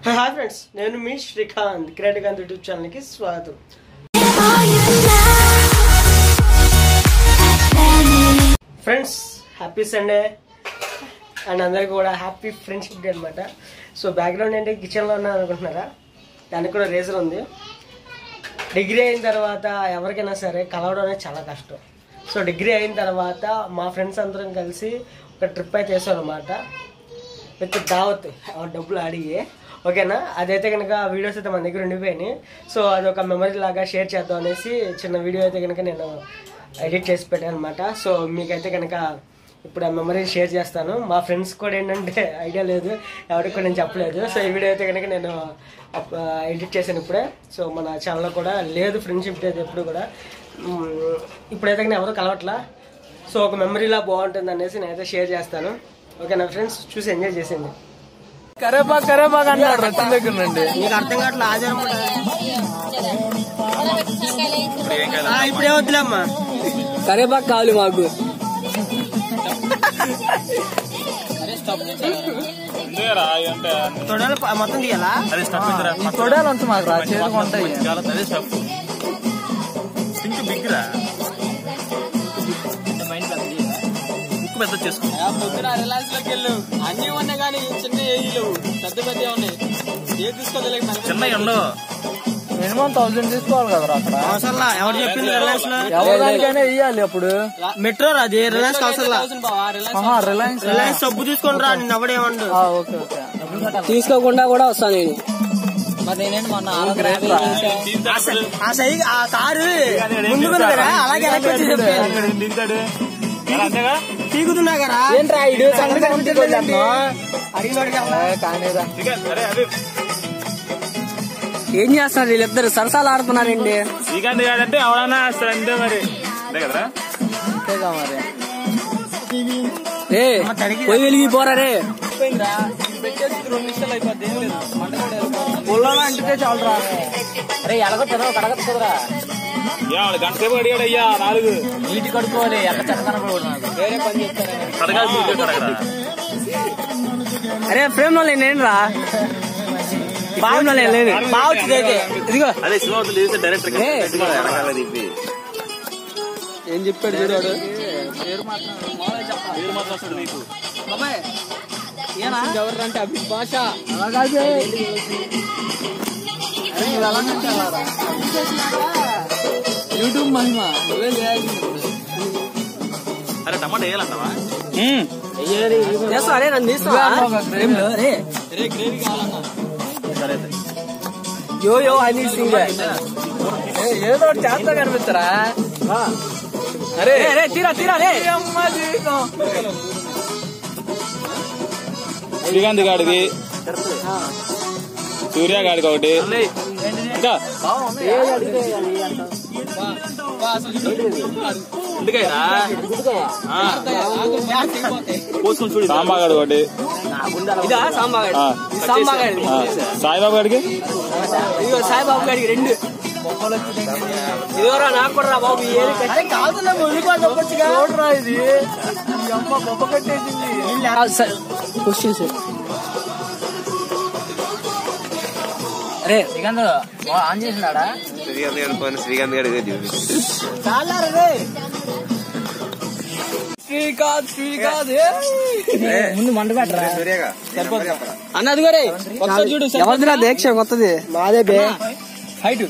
Hi friends నేను మీ Srikanth క్రియేటికాంత్ YouTube ఛానల్కి స్వాగతం ఫ్రెండ్స్ హ్యాపీ సండే అండ్ అందరికీ కూడా హ్యాపీ ఫ్రెండ్షిప్ డే అనమాట సో బ్యాక్గ్రౌండ్ ఏంటి కిచెన్లో ఉన్నాను అనుకుంటున్నారా దానికి కూడా రీజన్ ఉంది డిగ్రీ అయిన తర్వాత ఎవరికైనా సరే కలవడం అనేది చాలా కష్టం సో డిగ్రీ అయిన తర్వాత మా ఫ్రెండ్స్ అందరం కలిసి ఒక ట్రిప్ అయితే వేసాం అనమాట విత్ దావత్ ఆ డబ్బులు అడిగి ఓకేనా అదైతే కనుక వీడియోస్ అయితే మన దగ్గర ఉండిపోయినాయి సో అది ఒక మెమరీ లాగా షేర్ చేద్దాం అనేసి చిన్న వీడియో అయితే కనుక నేను ఎడిట్ చేసి పెట్టాను అనమాట సో మీకైతే కనుక ఇప్పుడు ఆ మెమరీ షేర్ చేస్తాను మా ఫ్రెండ్స్ కూడా ఏంటంటే ఐడియా లేదు ఎవరికి కూడా నేను చెప్పలేదు సో ఈ వీడియో అయితే కనుక నేను ఎడిట్ చేశాను ఇప్పుడే సో మన ఛానల్లో కూడా లేదు ఫ్రెండ్షిప్ అయితే ఎప్పుడు కూడా మ్, ఇప్పుడైతే కనుక ఎవరు కలవట్లా సో ఒక మెమరీలా బాగుంటుంది అనేసి నేనైతే షేర్ చేస్తాను ఓకేనా ఫ్రెండ్స్ చూసి ఎంజాయ్ చేసింది కరేపాక్ కరేపాక్ అన్నాడు రచ్చన దగ్గర నుండి నీకు అర్థం కావట్లే ఆచారం ఇప్పుడే వద్దులేమ్మా కరేపాక్ కావాలి మాకు తొడలు ప- మొత్తం తీయాలా ఈ తొడాలు అంత మాకు రా చేరుకు ఉంటాయి పొద్దున రిలయన్స్ లోకి వెళ్ళు అన్ని ఉన్నాయి కానీ చిన్న ఏఈలు పెద్ద పెద్ద ఉన్నాయి ఏ తీసుకోలేదు మినిమం థౌసండ్ తీసుకోవాలి కదరా అక్కడ అవసరంలా ఎవరు చెప్పింది రిలయన్స్ లో ఎవరికైనా ఇయ్యాలి అప్పుడు మెట్రో అది రిలయన్స్ అవసరంలా ఆహా, రిలయన్స్ రిలయన్స్ సబ్బు తీసుకొని రా నిన్న ఎవడేమండు ఆ, ఓకే ఓకే తీసుకోకుండా కూడా వస్తాను నేను మరి నేనేంటి మొన్న ఆ సై ఆ కారు ముందుకు కదా అలాగే వెనక్కి వచ్చి చెప్పాను తీగుతున్నా కదా ఏంట్రా ఇడు సంగతి కనిపించట్లేదు అడిగినోడికి అలా. కానీరా ఏం చేస్తున్నారు వీళ్ళిద్దరు సరసాలు ఆడుతున్నారండి శ్రీకాంత్ గారంటే ఎవడన్నా వస్తాడు అంతే మరి అంతే కదరా అంతేగా మరి రే పోయి వెలిగి పోరా రే పెట్టేసి రెండు నిమిషాలు అయిపోద్ది ఏం లేదు మంట కూడా వెళ్ళిపోతుంది. పుల్లలో అంటితే చాలరా అరే ఎలగొట్టారా కడగచ్చు కదరా ఏ వాడు గంట సేపు అడిగాడు అయ్యా నాలుగు నీటి కడుక్కోవాలి ఎక్కడ చెత్త కనపడకూడదు నాకు వేరే పని చేస్తారా కడగాల్సి ఉంటే కడగరా అరే ఫ్రేమ్ లో నేను రా ఫ్రేమ్ లో నేను లేను బాగా వచ్చింది అయితే ఇదిగో అదే సినిమా అవుతుంది చూస్తే డైరెక్టర్ వెనకాల తిప్పి ఏం చెప్పాడు చూడాడు పేరు మాత్రం మామూలుగా చెప్పాలి పేరు మాత్రం వస్తుంది నీకు బాబాయ్ ఎవరంటే అభిభాష యూట్యూబ్ మహిమ నువ్వే చేయాల్సింది ఇప్పుడు. అరే టమాటా వేయాలంటావా చేస్తా అరే నన్ను తీస్తా ఫ్రేమ్ లో రే రే గ్రేవీ కావాలన్నా సరే అయితే. యో యో అని సింగ్ ఏ, ఏదో ఒకటి చేస్తా కనిపిస్తారా అరే రే తీరా తీరా రే అమ్మ జీవితం శ్రీకాంత్ గాడికి సూర్య గాడికి ఒకటి ఇంకా ఎందుకైనా పోసుకొని చూడు సాంబా గాడు ఒకటి ఇదా సాంబాగాడి ఆ. ఇది సాంబాగాడి ఆ, సాయిబాబు గాడికి ఇదిగో సాయిబాబు గారికి రెండు ఇదిగోరా నాకు కూడా రా బాబు ఏది అరే కాదులే ముందుకు చెప్పొచ్చుగా చూడరా ఇది ఈ అమ్మ బొబ్బ కట్టేసింది క్వశ్చన్స్ అరే శ్రీకాంత్ ఆన్ చేసినాడా శ్రీకాంత్ గారి ఫోన్ శ్రీకాంత్ గారి చాలా రే శ్రీకాంత్ శ్రీకాంత్ ముందు మంట పెట్టరా సూర్యగా అన్నది గరే ఒకసారి చూడు ఎవరిదిరా దీక్ష కొత్తది మాదే బే హైట్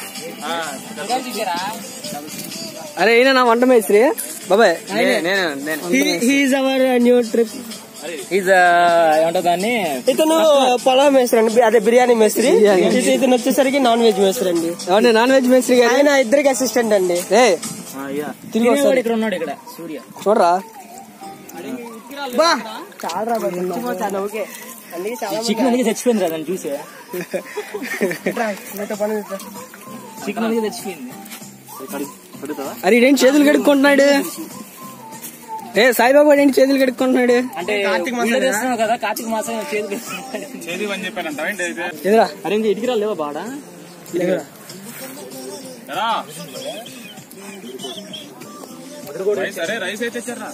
అరే ఈయన నా వంట మేస్త్రి బాబాయ్ నేను హీఈస్ అవర్ న్యూ ట్రిప్ ఇది ఏమంటారు దాన్ని ఇతను పొలం మేస్త్రి అండి అదే బిర్యానీ మేస్త్రి ఇది ఇతను వచ్చేసరికి నాన్ వెజ్ మేస్త్రి అండి ఎవరిని నాన్ వెజ్ మేస్త్రి గారు ఆయన ఇద్దరికి అసిస్టెంట్ అండి రే తిరిగి ఇక్కడ ఉన్నాడు ఇక్కడ సూర్య చూడరా బా చాలా చాలా ఓకే అందుకే చాలా చికెన్ అనేది చచ్చిపోయింది దాన్ని చూసి మీతో పని చేస్తా. చికెన్ అనేది చచ్చిపోయింది అరే ఇదేంటి చేతులు కడుక్కుంటున్నాడు ఏ సాయిబాబా ఏంటి చేతులు కడుక్కుంటున్నాడు అంటే కార్తీక మాసం వీడియో కదా? చేస్తున్నావు కదా కార్తీక మాసం చేతి చేది అని చెప్పానంట ఏంటి అయితే ఎదురా అరే ఇంకా ఇటుకి లేవా బాడా ఎరా? రైస్ అరే రైస్ అయితే ఇచ్చారా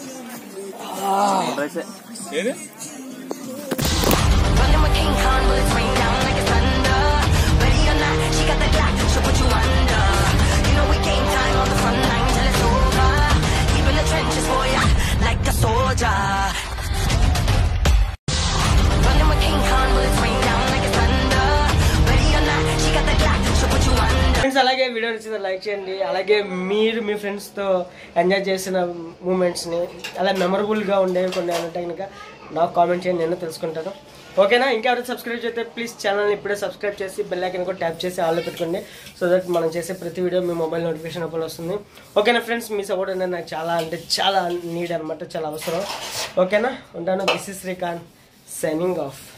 ఏది Running with King Kong, bullets rain down like అలాగే వీడియో నచ్చితే లైక్ చేయండి అలాగే మీరు మీ ఫ్రెండ్స్తో ఎంజాయ్ చేసిన మూమెంట్స్ని అలా మెమరబుల్గా ఉండేవి కొన్ని అంటే కనుక నాకు కామెంట్ చేయండి నేను తెలుసుకుంటాను ఓకేనా ఇంకా ఎవరైతే సబ్స్క్రైబ్ చేస్తే ప్లీజ్ ఛానల్ని ఇప్పుడే సబ్స్క్రైబ్ చేసి బెల్ ఐకన్ కూడా ట్యాప్ చేసి ఆల్లో పెట్టుకోండి సో దట్ మనం చేసే ప్రతి వీడియో మీ మొబైల్ నోటిఫికేషన్ అప్పుడు వస్తుంది ఓకేనా ఫ్రెండ్స్ మీ సపోర్ట్ అనేది నాకు చాలా అంటే చాలా నీడ్ అనమాట చాలా అవసరం ఓకేనా ఉంటాను this is Srikanth signing of